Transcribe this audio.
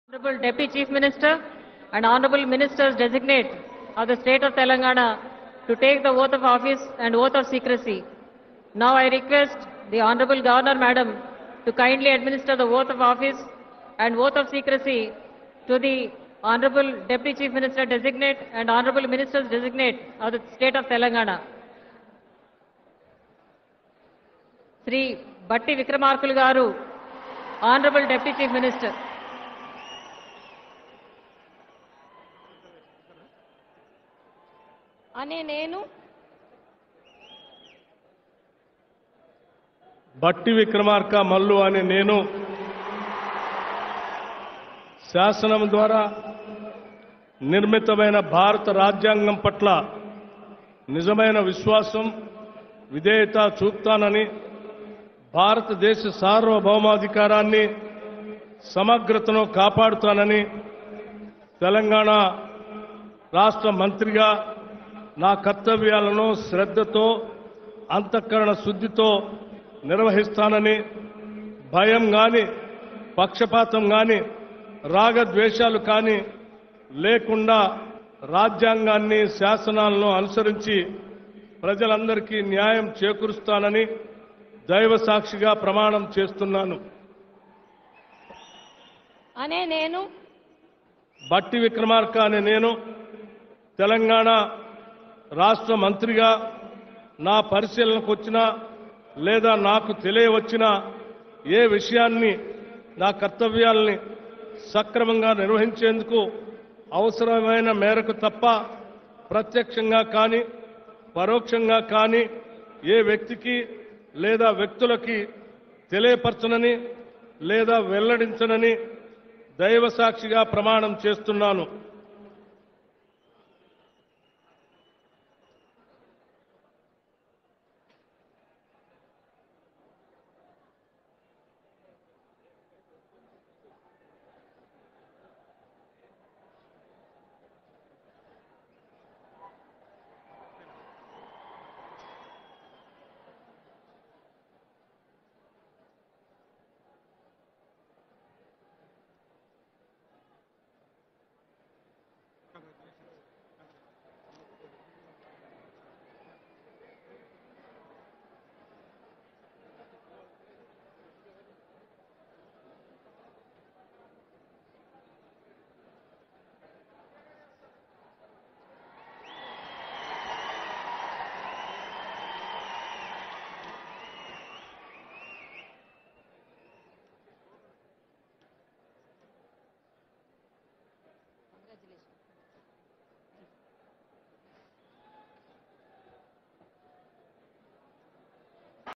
Honorable Deputy Chief Minister and Honorable Ministers designate of the State of Telangana to take the oath of office and oath of secrecy. Now I request the Honorable Governor Madam to kindly administer the oath of office and oath of secrecy to the Honorable Deputy Chief Minister designate and Honorable Ministers designate of the State of Telangana. Shri బట్టి విక్రమార్కులు గారు honourable deputy chief minister అనే నేను బట్టి విక్రమార్క మల్లు అనే నేను శాసనం ద్వారా నిర్మితమైన భారత రాజ్యాంగం పట్ల నిజమైన విశ్వాసం విధేయత చూపుతానని భారతదేశ సార్వభౌమాధికారాన్ని సమగ్రతను కాపాడుతానని తెలంగాణ రాష్ట్ర మంత్రిగా నా కర్తవ్యాలను శ్రద్ధతో అంతఃకరణ శుద్ధితో నిర్వహిస్తానని భయం కానీ పక్షపాతం కానీ రాగద్వేషాలు కానీ లేకుండా రాజ్యాంగాన్ని శాసనాలను అనుసరించి ప్రజలందరికీ న్యాయం చేకూరుస్తానని దైవ సాక్షిగా ప్రమాణం చేస్తున్నాను అనే నేను బట్టి విక్రమార్క అనే నేను తెలంగాణ రాష్ట్ర మంత్రిగా నా పరిశీలనకు వచ్చిన లేదా నాకు తెలియవచ్చిన ఏ విషయాన్ని నా కర్తవ్యాల్ని సక్రమంగా నిర్వహించేందుకు అవసరమైన మేరకు తప్ప ప్రత్యక్షంగా కానీ పరోక్షంగా కానీ ఏ వ్యక్తికి లేదా వ్యక్తులకి తెలియపరచనని లేదా వెల్లడించనని దైవ సాక్షిగా ప్రమాణం చేస్తున్నాను